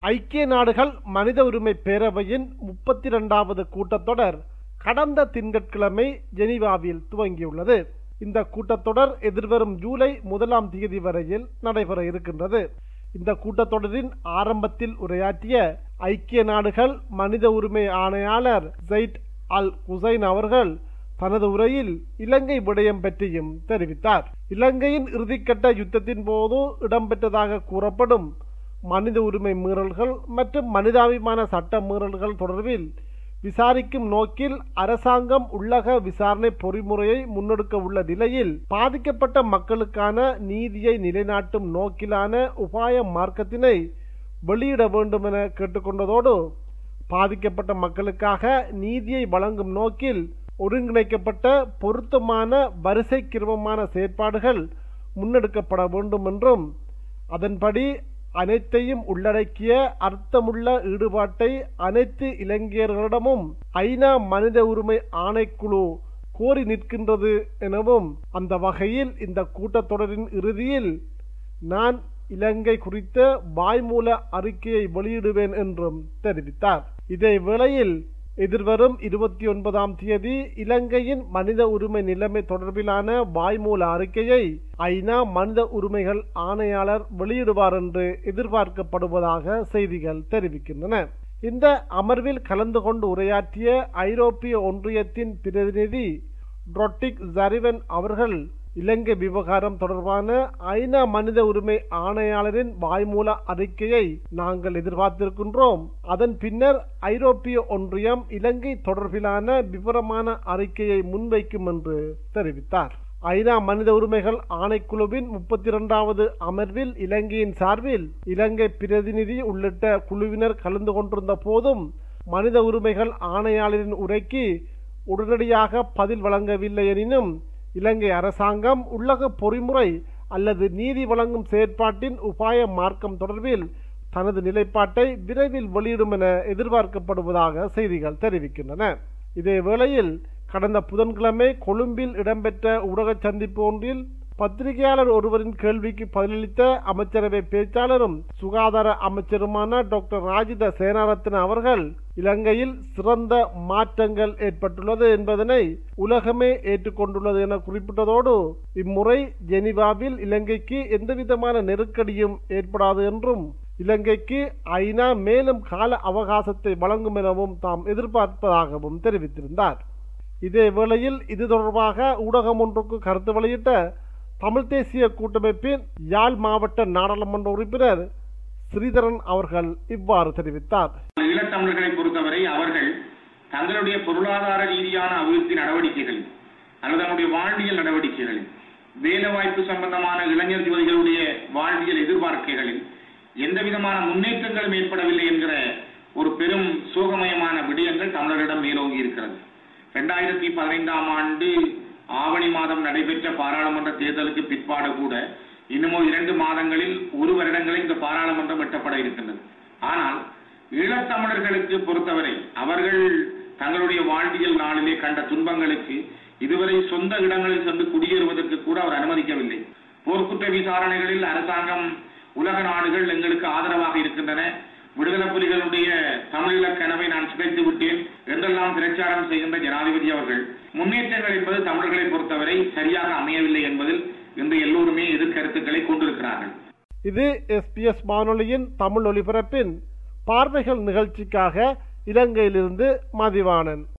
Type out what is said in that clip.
ஐக்கிய நாடுகள் மனித உரிமை பேரவையின் முப்பத்தி இரண்டாவது கூட்டத்தொடர் கடந்த திங்கட்கிழமை ஜெனீவாவில் துவங்கியுள்ளது இந்த கூட்டத்தொடர் எதிர்வரும் ஜூலை முதலாம் தேதி வரையில் நடைபெற இருக்கின்றது இந்த கூட்டத்தொடரின் ஆரம்பத்தில் உரையாற்றிய ஐக்கிய நாடுகள் மனித உரிமை ஆணையாளர் ஜெயிட் அல் குசைன் அவர்கள் தனது உரையில் இலங்கை விடயம் பற்றியும் தெரிவித்தார் இலங்கையின் இறுதிக்கட்ட யுத்தத்தின் போது இடம்பெற்றதாக கூறப்படும் மனித உரிமை மீறல்கள் மற்றும் மனிதாபிமான சட்ட மீறல்கள் தொடர்பில் விசாரிக்கும் நோக்கில் அரசாங்கம் உள்ளக விசாரணை பொறிமுறையை முன்னெடுக்க உள்ள நிலையில் பாதிக்கப்பட்ட மக்களுக்கான நீதியை நிலைநாட்டும் நோக்கிலான உபாய மார்க்கத்தினை வெளியிட வேண்டும் என கேட்டுக்கொண்டதோடு பாதிக்கப்பட்ட மக்களுக்காக நீதியை வழங்கும் நோக்கில் ஒருங்கிணைக்கப்பட்ட பொருத்தமான வரிசை கிரமமான செயற்பாடுகள் முன்னெடுக்கப்பட வேண்டும் என்றும் அதன்படி அனைத்தையும் உள்ளடக்கிய அர்த்தமுள்ள ஈடுபாட்டை அனைத்து இலங்கையர்களிடமும் ஐநா மனித உரிமை ஆணைக்குழு கோரி நிற்கின்றது எனவும் அந்த வகையில் இந்த கூட்டத்தொடரின் இறுதியில் நான் இலங்கை குறித்த வாய்மூல அறிக்கையை வெளியிடுவேன் என்றும் தெரிவித்தார் இதே வேளையில் எதிர்வரும் இருபத்தி ஒன்பதாம் தேதி இலங்கையின் மனித உரிமை நிலைமை தொடர்பிலான வாய்மூல அறிக்கையை ஐநா மனித உரிமைகள் ஆணையாளர் வெளியிடுவார் என்று எதிர்பார்க்கப்படுவதாக செய்திகள் தெரிவிக்கின்றன இந்த அமர்வில் கலந்து கொண்டு உரையாற்றிய ஐரோப்பிய ஒன்றியத்தின் பிரதிநிதி ட்ரொட்டிக் ஜரிவன் அவர்கள் இலங்கை விவகாரம் தொடர்பான ஐநா மனித உரிமை ஆணையாளரின் வாய்மூல அறிக்கையை நாங்கள் எதிர்பார்த்திருக்கின்றோம் அதன் பின்னர் ஐரோப்பிய ஒன்றியம் இலங்கை தொடர்பிலான விவரமான அறிக்கையை முன்வைக்கும் என்று தெரிவித்தார் ஐநா மனித உரிமைகள் ஆணைக்குழுவின் முப்பத்தி இரண்டாவது அமர்வில் இலங்கையின் சார்பில் இலங்கை பிரதிநிதி உள்ளிட்ட குழுவினர் கலந்து கொண்டிருந்த போதும் மனித உரிமைகள் ஆணையாளரின் உரைக்கு உடனடியாக பதில் வழங்கவில்லை எனினும் இலங்கை அரசாங்கம் உள்ளக பொறிமுறை அல்லது நீதி வழங்கும் செயற்பாட்டின் உபாய மார்க்கம் தொடர்பில் தனது நிலைப்பாட்டை விரைவில் வெளியிடும் என எதிர்பார்க்கப்படுவதாக செய்திகள் தெரிவிக்கின்றன இதே வேளையில் கடந்த புதன்கிழமை கொழும்பில் இடம்பெற்ற ஊடக சந்திப்பு ஒன்றில் பத்திரிகையாளர் ஒருவரின் கேள்விக்கு பதிலளித்த அமைச்சரவை பேச்சாளரும் சுகாதார அமைச்சருமான டாக்டர் ராஜித சேனாரத்ன அவர்கள் இலங்கையில் சிறந்த மாற்றங்கள் ஏற்பட்டுள்ளது என்பதனை உலகமே ஏற்றுக்கொண்டுள்ளது என குறிப்பிட்டதோடு இம்முறை ஜெனிவாவில் இலங்கைக்கு எந்தவிதமான நெருக்கடியும் ஏற்படாது என்றும் இலங்கைக்கு ஐநா மேலும் கால அவகாசத்தை வழங்கும் எனவும் தாம் எதிர்பார்ப்பதாகவும் தெரிவித்திருந்தார் இதே வேளையில் இது தொடர்பாக ஊடகம் ஒன்றுக்கு கருத்து வெளியிட்ட தமிழ் தேசிய கூட்டமைப்பின் யாழ் மாவட்ட நாடாளுமன்ற உறுப்பினர் ஸ்ரீதரன் அவர்கள் இவ்வாறு தெரிவித்தார் ஈழத்தமிழர்களை பொறுத்தவரை அவர்கள் தங்களுடைய பொருளாதார ரீதியான அபிவிருத்தி நடவடிக்கைகளில் அல்லது தன்னுடைய வாழ்வியல் நடவடிக்கைகளில் வேலைவாய்ப்பு சம்பந்தமான இளைஞர் ஜோதிகளுடைய வாழ்வியல் எதிர்பார்க்கைகளில் எந்த விதமான முன்னேற்றங்களும் ஏற்படவில்லை என்கிற ஒரு பெரும் சோகமயமான விடயங்கள் தமிழரிடம் மேலோங்கி இருக்கிறது இரண்டாயிரத்தி பதினைந்தாம் ஆண்டு ஆவணி மாதம் நடைபெற்ற பாராளுமன்ற தேர்தலுக்கு பிற்பாடு கூட இன்னமும் இரண்டு மாதங்களில் ஒரு வருடங்களில் இந்த பாராளுமன்றம் வெட்டப்பட இருக்கின்றது ஆனால் ஈழத்தமிழர்களுக்கு பொறுத்தவரை அவர்கள் தங்களுடைய வாழ்வியல் நாளிலே கண்ட துன்பங்களுக்கு இதுவரை சொந்த இடங்களில் சென்று குடியேறுவதற்கு கூட அவர் அனுமதிக்கவில்லை போர்க்குற்ற விசாரணைகளில் அரசாங்கம் உலக நாடுகள் எங்களுக்கு ஆதரவாக இருக்கின்றன விடுதலை புலிகளுடைய தமிழீழ கனவை நான் சிதைத்து விட்டேன் என்றெல்லாம் பிரச்சாரம் செய்கின்ற ஜனாதிபதி அவர்கள் முன்னேற்றங்கள் என்பது தமிழர்களை பொறுத்தவரை சரியாக அமையவில்லை என்பதில் இன்று எல்லோருமே எதிர்கருத்துக்களை கொண்டிருக்கிறார்கள் இது எஸ்பிஎஸ் வானொலியின் தமிழ் ஒலிபரப்பின் பார்வைகள் நிகழ்ச்சிக்காக இலங்கையிலிருந்து மதிவாணன்